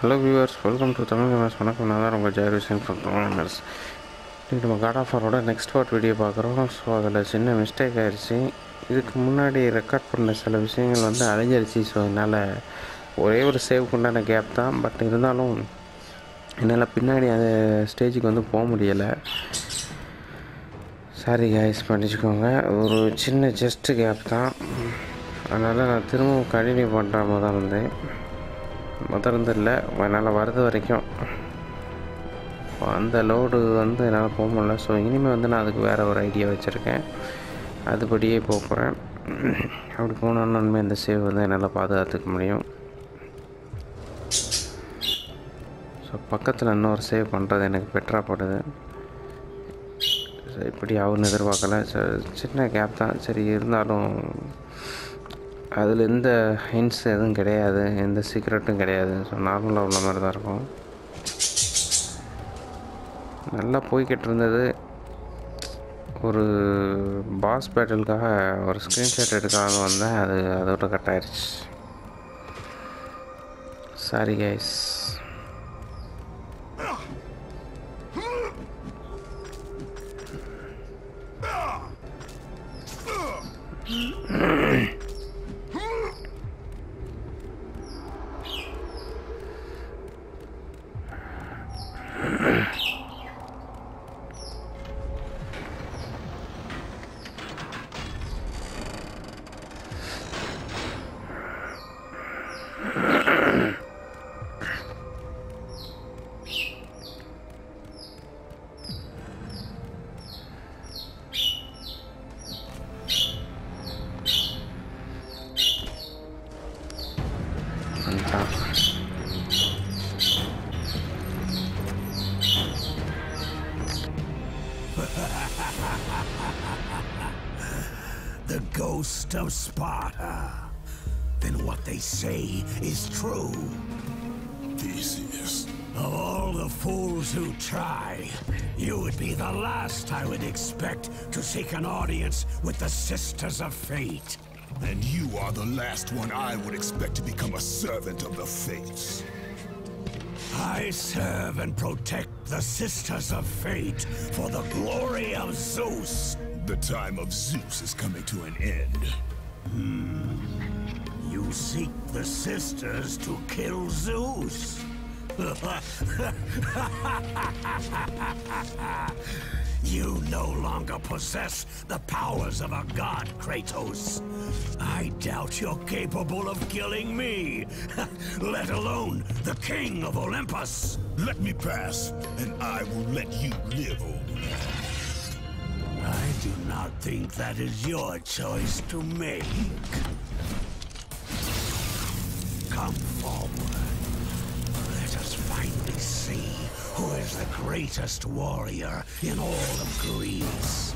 Hello viewers welcome to Tamil gamers வணக்கம் நான் தான் உங்கள் ஜெயரூசன் ஃப்ரம் தமிழ் கேமர்ஸ் இன்றைக்கி நம்ம காட் ஆஃப் ஆரோட நெக்ஸ்ட் பார்ட் வீடியோ பார்க்குறோம் ஸோ அதில் சின்ன மிஸ்டேக் ஆயிடுச்சு இதுக்கு முன்னாடி ரெக்கார்ட் பண்ண சில விஷயங்கள் வந்து அழிஞ்சிருச்சு ஸோ அதனால் ஒரே ஒரு சேவுக்கு உண்டான கேப் தான் பட் இருந்தாலும் என்னால் பின்னாடி அந்த ஸ்டேஜுக்கு வந்து போக முடியலை சாரி கைஸ் பண்ணிச்சுக்கோங்க ஒரு சின்ன ஜஸ்ட் கேப் தான் அதனால் நான் திரும்பவும் கண்டினியூ பண்ணுற மாதிரி தான் இருந்தேன் முதல்ல இல்லை என்னால் வரது வரைக்கும் அந்த லோடு வந்து என்னால் போக முடியல ஸோ இனிமேல் வந்து நான் அதுக்கு வேறு ஒரு ஐடியா வச்சுருக்கேன் அதுபடியே போக போகிறேன் அப்படி போனோன்னு இனிமேல் இந்த சேவ் வந்து என்னால் பாதுகாத்துக்க முடியும் ஸோ பக்கத்தில் இன்னொரு சேவ் பண்ணுறது எனக்கு பெட்டராக படுது ஸோ இப்படி ஆகும்னு எதிர்பார்க்கல ஸோ சின்ன கேப் தான் சரி இருந்தாலும் அதில் எந்த ஹிண்ட்ஸ் எதுவும் கிடையாது எந்த சீக்ரெட்டும் கிடையாது ஸோ நார்மலாக உள்ள மாதிரி தான் இருக்கும் நல்லா போய்கிட்டு இருந்தது ஒரு பாஸ் பேட்டலுக்காக ஒரு ஸ்க்ரீன்ஷாட் எடுக்காம வந்தேன் அது அதோட கட் ஆயிடுச்சு சாரி கைஸ் வந்துட்டான் The ghost of Sparta. Then what they say is true. Theseus. Of all the fools who try, you would be the last I would expect to seek an audience with the Sisters of Fate. And you are the last one I would expect to become a servant of the Fates. I serve and protect the Sisters of Fate for the glory of Zeus. The time of Zeus is coming to an end. You seek the Sisters to kill Zeus. You no longer possess the powers of a god, Kratos. I doubt you're capable of killing me, let alone the king of Olympus. Let me pass, and I will let you live, old man. I do not think that is your choice to make. Come forward. Let us finally see who is the greatest warrior in all of Greece.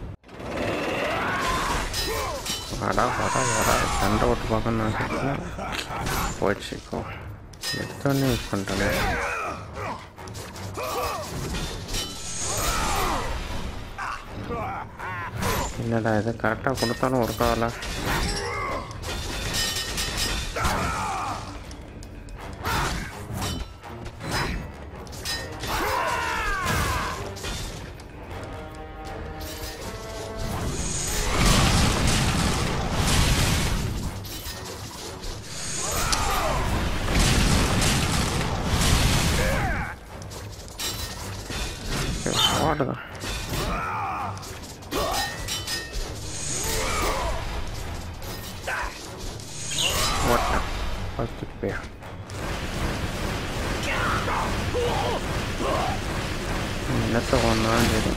வாடா வாடா வாடா சண்டை ஓட்டு பார்க்கணும்னு நினச்சிருக்கேன் போயிடுச்சுக்கோ எடுத்தோடனே use பண்ணிட்டேன் என்னடா இது கரெக்டாக கொடுத்தாலும் ஒர்க் ஆகல ஓடுதான் ஓட்டேன் ஃபஸ்ட்டு போயா என்னத்தை ஒன்றாலும் சரி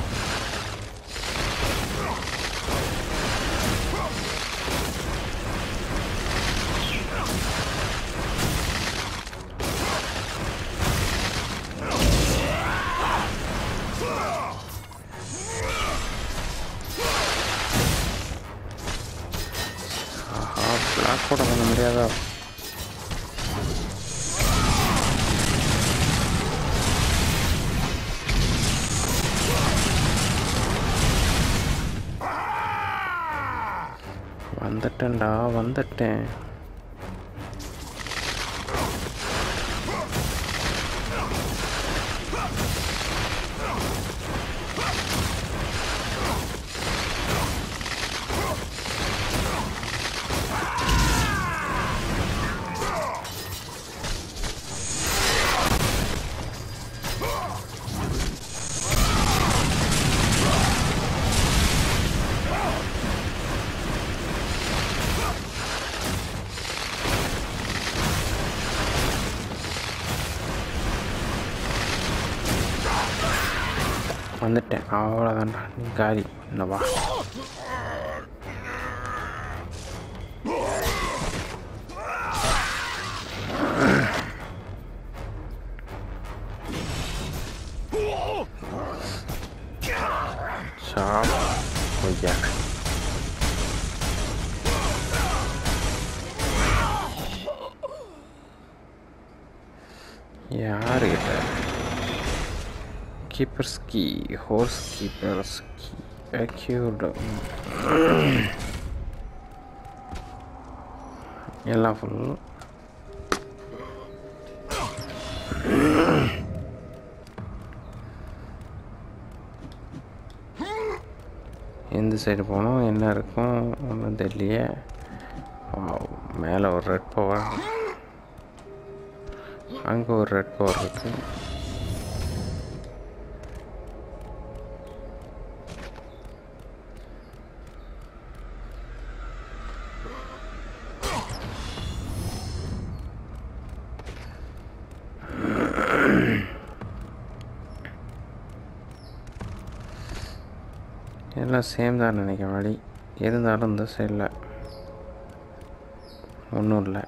ஆஹா பிளாக் கூட பண்ண முடியாதா வந்துட்டேன்டா வந்துட்டேன் வந்துட்டேன் அவ்வளோதான்டா நீ காரி என்னவா ஷாப் ஐயா யாருக்கிட்ட கீப்பர்ஸ் கீ ஹோர்ஸ் கீப்பர்ஸ் கீ அக்யூர்டு எல்லாம் ஃபுல் எந்த சைடு போனோம் என்ன இருக்கும் ஒன்றும் தெரியலையே மேலே ஒரு ரெட் பவர் அங்கே ஒரு ரெட் பவர் இருக்குது எல்லாம் சேம் தான் நினைக்கிறேன் வழி இருந்தாலும் இந்த சைடில் ஒன்றும் இல்லை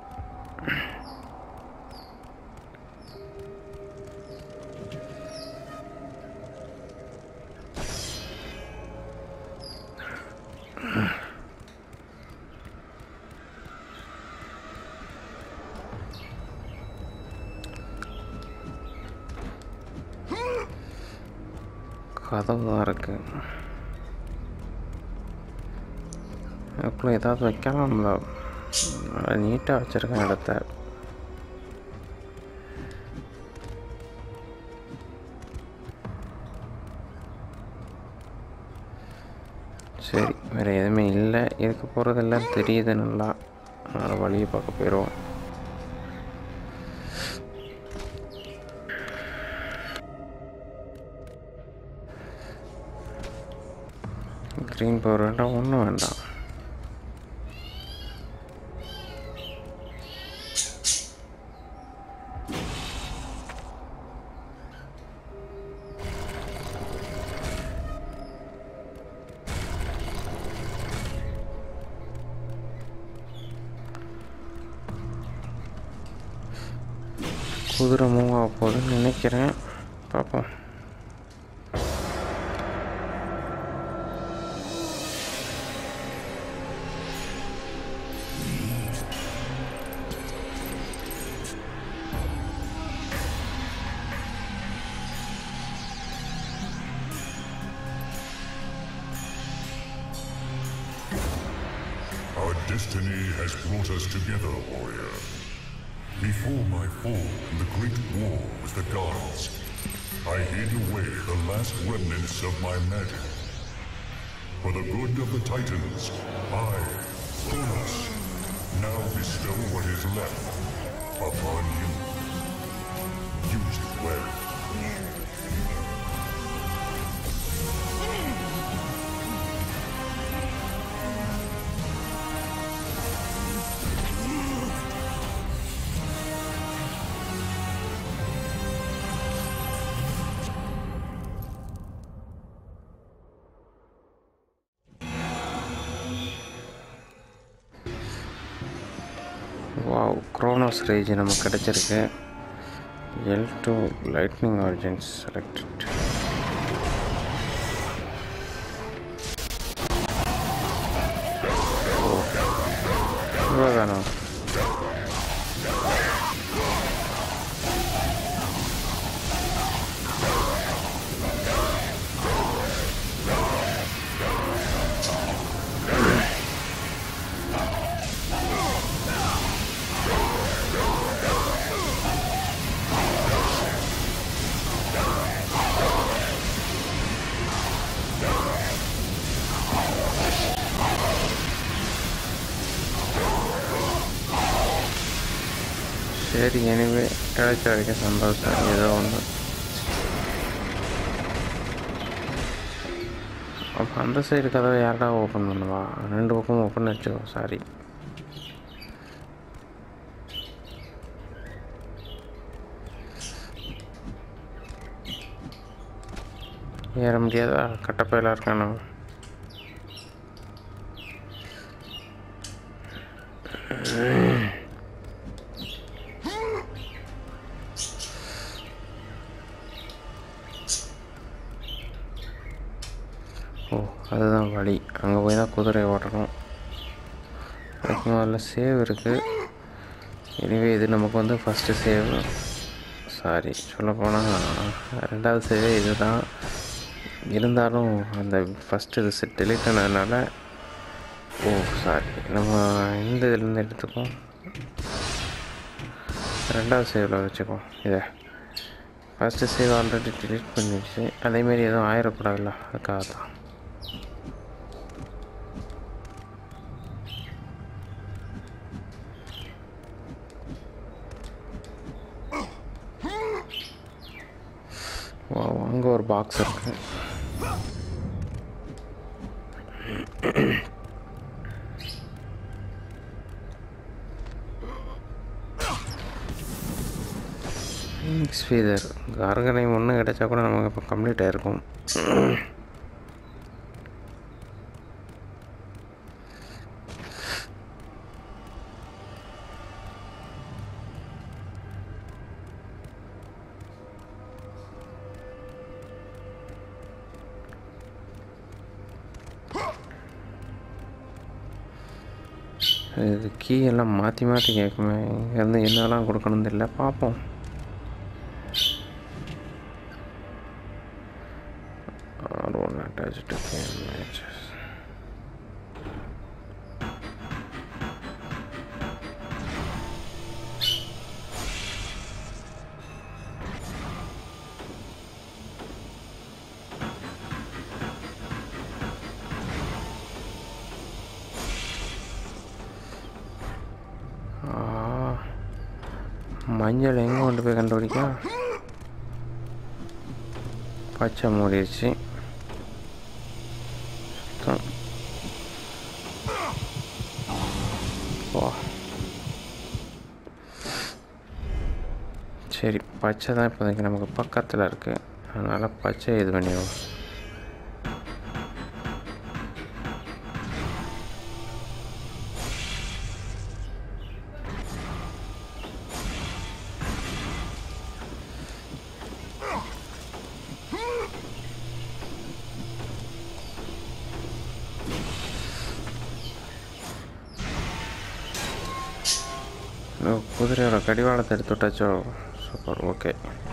கதவு தான் இருக்கு அதுக்குள்ளே ஏதாவது வைக்கலாம்ல நீட்டாக வச்சுருக்கேன் இடத்த சரி வேறு எதுவுமே இல்லை இருக்க போகிறதெல்லாம் தெரியுது நல்லா அதனால் வழியை பார்க்க போயிடுவோம் க்ரீன் பவர் வேண்டாம் ஒன்றும் வேண்டாம் குதிரை மூவ் ஆக போகுதுன்னு நினைக்கிறேன் பார்ப்போம் Our destiny has brought us together, warrior. Before my fall in the great war with the gods, I hid away the last remnants of my magic. For the good of the Titans, I, Kronos, now bestow what is left upon you. Use it well. Wow Kronos rage நமக்கு கிடச்சிருக்கு L two lightning origins selected இவ்வளோதானா சரி anyway கிடைச்ச வரைக்கும் சந்தோஷம் ஏதோ ஒன்று அப்போ அந்த சைடு கதவை யார்டா ஓப்பன் பண்ணுவா ரெண்டு பக்கமும் ஓப்பன் வச்சோ சாரி ஏற முடியாதா கட்டப்பையெல்லாம் இருக்கானோ ஓ அதுதான் வழி அங்கே போய் தான் குதிரை ஓட்டணும் அதுக்கு முதல்ல சேவ் இருக்குது எனவே இது நமக்கு வந்து ஃபஸ்ட்டு சேவ் சாரி சொல்லப்போனால் ரெண்டாவது சேவே இது தான் இருந்தாலும் அந்த ஃபஸ்ட்டு இது செட் டெலிட் ஆனதுனால ஓ சாரி நம்ம இந்த இதுலேருந்து எடுத்துக்கோம் ரெண்டாவது சேவில் வச்சுக்கோம் இதை ஃபஸ்ட்டு சேவ் ஆல்ரெடி டெலிட் பண்ணிடுச்சு அதேமாரி எதுவும் ஆயிடக்கூடாதுல்ல அதுக்காக தான் வா அங்கே ஒரு பாக்ஸ் இருக்கு ஃபீனிக்ஸ் ஃபீதர் கார்கனை ஒன்று கிடைச்சா கூட நமக்கு இப்போ கம்ப்ளீட் ஆகிருக்கும் இது கீ எல்லாம் மாற்றி மாற்றி கேட்குமே இங்கேருந்து என்னெல்லாம் கொடுக்கணும்னு தெரியல பார்ப்போம் R1 attached to game matches. ஆ, மஞ்சள் எங்கே கொண்டு போய் கண்டுபிடிக்க பச்சை மூடிடுச்சு சுத்தம். வா சரி பச்சை தான் இப்போதைக்கு நமக்கு பக்கத்தில் இருக்குது அதனால் பச்சை இது பண்ணிடுவோம் ஓ, குதிரையோட கடிவாளத்தை எடுத்து விட்டாச்சோ சூப்பர் ஓகே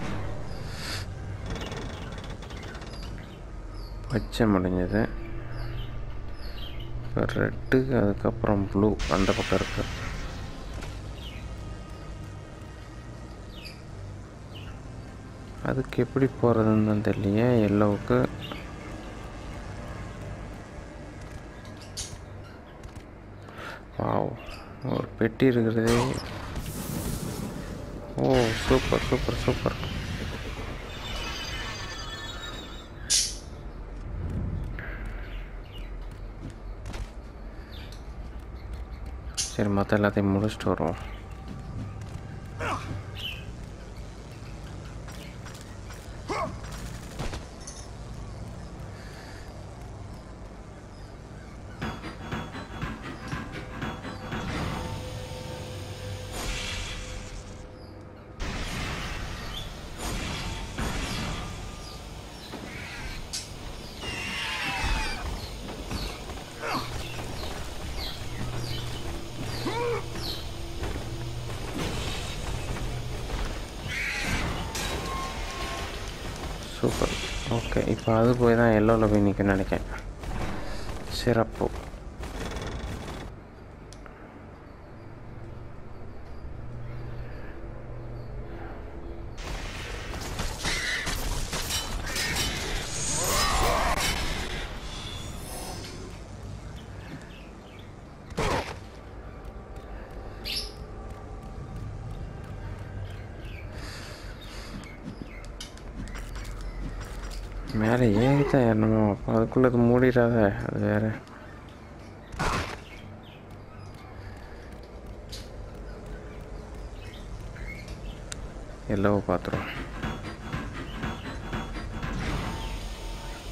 பச்சை முடிஞ்சது இப்போ ரெட்டு அதுக்கப்புறம் ப்ளூ அந்த பக்கம் இருக்கு அதுக்கு எப்படி போகிறதுன்னு தான் தெரியலையே எல்லோவுக்கு வாவ் ஒரு பெட்டி இருக்கிறதே ஓ சூப்பர் சூப்பர் சூப்பர் சரி மற்ற எல்லாத்தையும் முடிச்சுட்டு வருவோம் சூப்பர் ஓகே இப்போ அது போய் தான் எல்லோவில் போய் நிற்க நினைக்கேன் சிறப்பு மேலே ஏறித்தான் ஏறணுமோ அப்போ அதுக்குள்ளே அது மூடிடாத அது வேற எல்லோவை பார்த்துருவோம்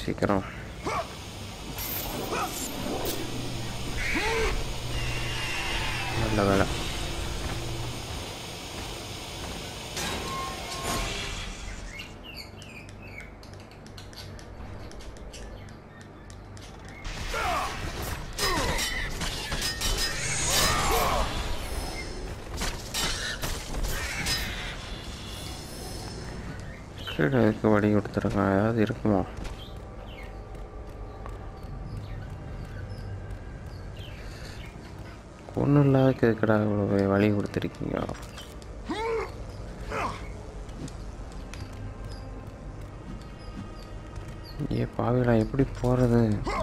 சீக்கிரம் நல்ல வேலை கீழே எதுக்கு வடி கொடுத்துருக்கான் ஏதாவது இருக்குமோ ஒன்றும் இல்லாததுக்கு எதுக்குடா இவ்வளோ வழி கொடுத்துருக்கீங்க ஏ பாவிலா எப்படி போகிறது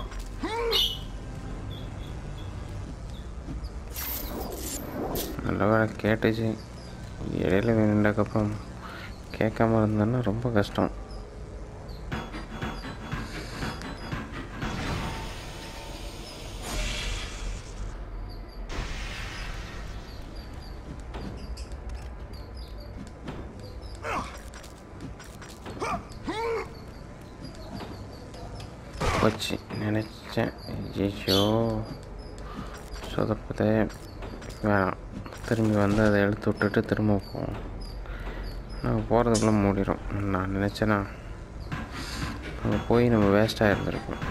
நல்ல வேலை கேட்டுச்சு இடையில வேணுண்டக்கப்புறம் கேட்காம இருந்தேன்னா ரொம்ப கஷ்டம் போச்சு நினச்சேன் ஐயோ சொதப்பதே வேணாம் திரும்பி வந்து அதை எடுத்து விட்டுட்டு திரும்ப போவோம் நாங்கள் போகிறதுக்குள்ளே மூடிடும் நான் நினச்சேன்னா அங்கே போய் நம்ம வேஸ்ட்டாக இருந்திருக்கோம்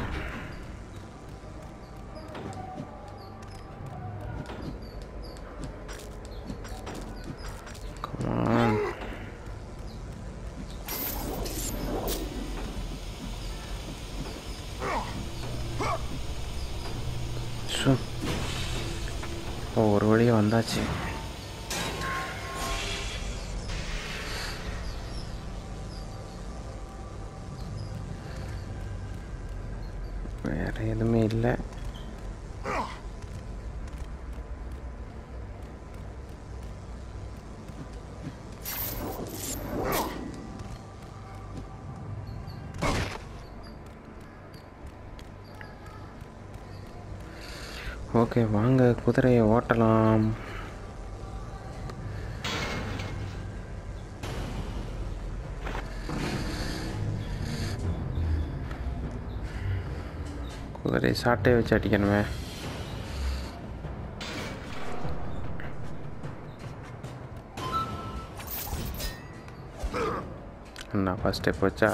Come on. ஷோ இப்போ ஒரு வழியாக வந்தாச்சு வேற எதுவுமே இல்லை ஓகே வாங்க குதிரையை ஓட்டலாம் குதிரை சாட்டை வச்சு அடிக்கணுமே நான் ஃபஸ்ட் ஸ்டெப் வச்சா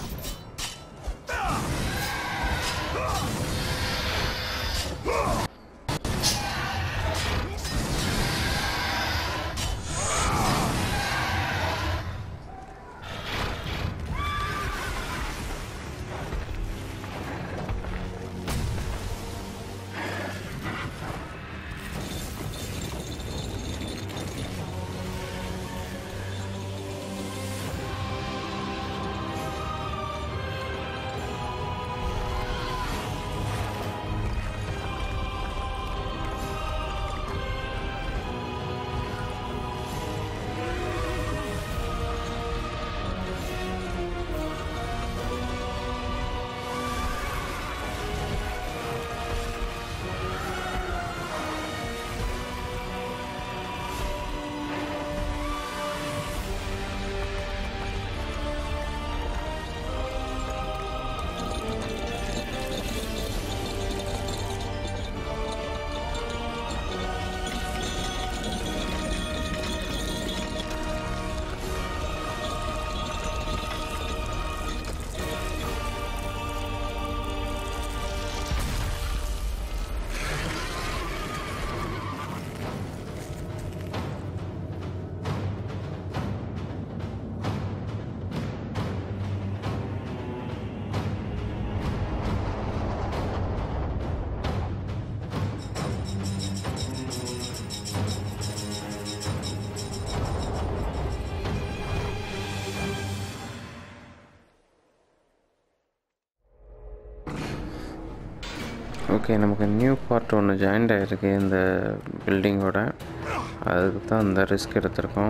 ஓகே நமக்கு நியூ பார்ட் ஒன்று ஜாயிண்ட் ஆகிருக்கு இந்த பில்டிங்கோட அதுக்கு தான் இந்த ரிஸ்க் எடுத்திருக்கோம்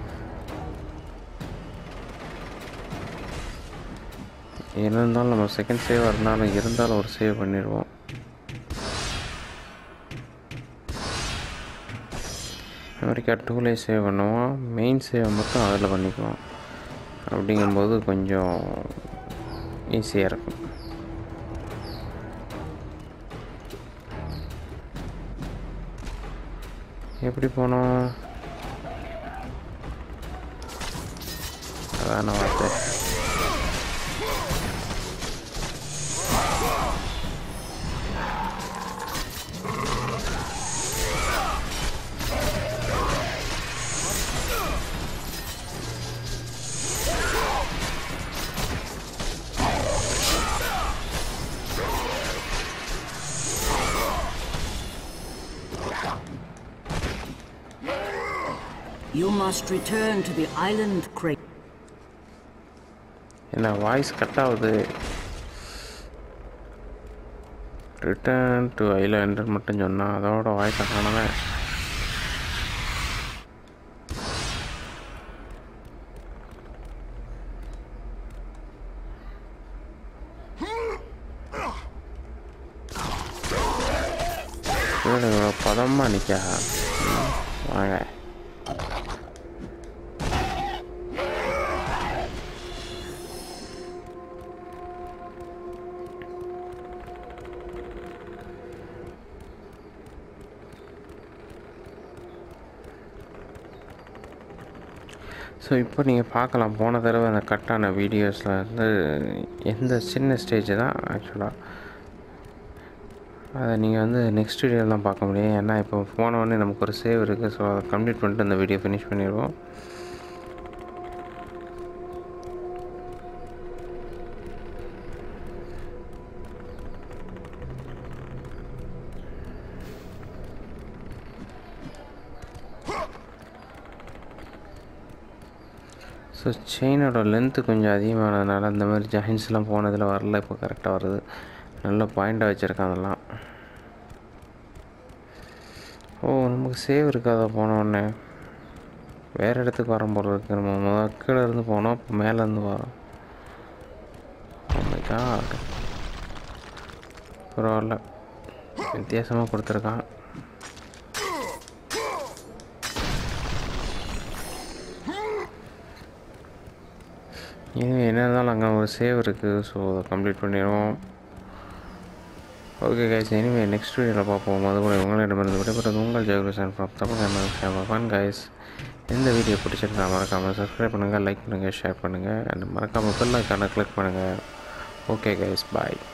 என்ன இருந்தாலும் நம்ம செகண்ட் சேவாக இருந்தாலும் இருந்தாலும் ஒரு சேவ் பண்ணிடுவோம் மெமரி கார்டு டூலே சேவ் பண்ணுவோம் மெயின் சேவ் மட்டும் அதில் பண்ணிக்குவோம் அப்படிங்கும்போது கொஞ்சம் ஈஸியாக இருக்கும் எப்படி போனோம் அதான் நான் வார்த்தை You must return to the island crate. என்ன வாய்ஸ் கட் ஆகுது ரிட்டர்ன் டு ஐலாண்டர் மட்டும் சொன்னான் அதோட வாய்ஸ் காணவே இவ்வளோ பதமாக நிற்கா வாங்க ஸோ இப்போ நீங்கள் பார்க்கலாம் போன தடவை அந்த கட்டான வீடியோஸில் வந்து எந்த சின்ன ஸ்டேஜ் தான் ஆக்சுவலாக அதை நீங்கள் வந்து நெக்ஸ்ட் வீடியோவில் தான் பார்க்க முடியும் ஏன்னா இப்போ போன உடனே நமக்கு ஒரு சேவ் இருக்குது ஸோ அதை கம்ப்ளீட் பண்ணிட்டு அந்த வீடியோ ஃபினிஷ் பண்ணிடுவோம் ஸோ செயினோட லென்த்து கொஞ்சம் அதிகமானதுனால அந்த மாதிரி ஜாயின்ஸ்லாம் போனதில் வரல இப்போ கரெக்டாக வருது நல்ல பாயிண்டாக வச்சுருக்கான் அதெல்லாம் ஓ நமக்கு சேவ் இருக்காதா போன உடனே வேறு இடத்துக்கு வரோம் போல இருக்கு நம்ம முதல் கீழே இருந்து போனோம் இப்போ மேலேருந்து வரோம் God. பரவாயில்ல வித்தியாசமாக கொடுத்துருக்கான் இனிமேல் என்ன இருந்தாலும் அங்கே ஒரு சேவ் இருக்குது ஸோ அதை கம்ப்ளீட் பண்ணிடுவோம் ஓகே கைஸ் இனிமேல் நெக்ஸ்ட் வீடியோவில் பார்ப்போம் அது கூட உங்களிடமிருந்து விடைபெற்றது உங்கள் Jayagurusan from Tamil fun guys இந்த வீடியோ பிடிச்சிருந்தா மறக்காமல் சப்ஸ்கிரைப் பண்ணுங்கள் லைக் பண்ணுங்கள் ஷேர் பண்ணுங்கள் அண்ட் மறக்காமல் பெல் ஐக்கானை கிளிக் பண்ணுங்கள் ஓகே கைஸ் பாய்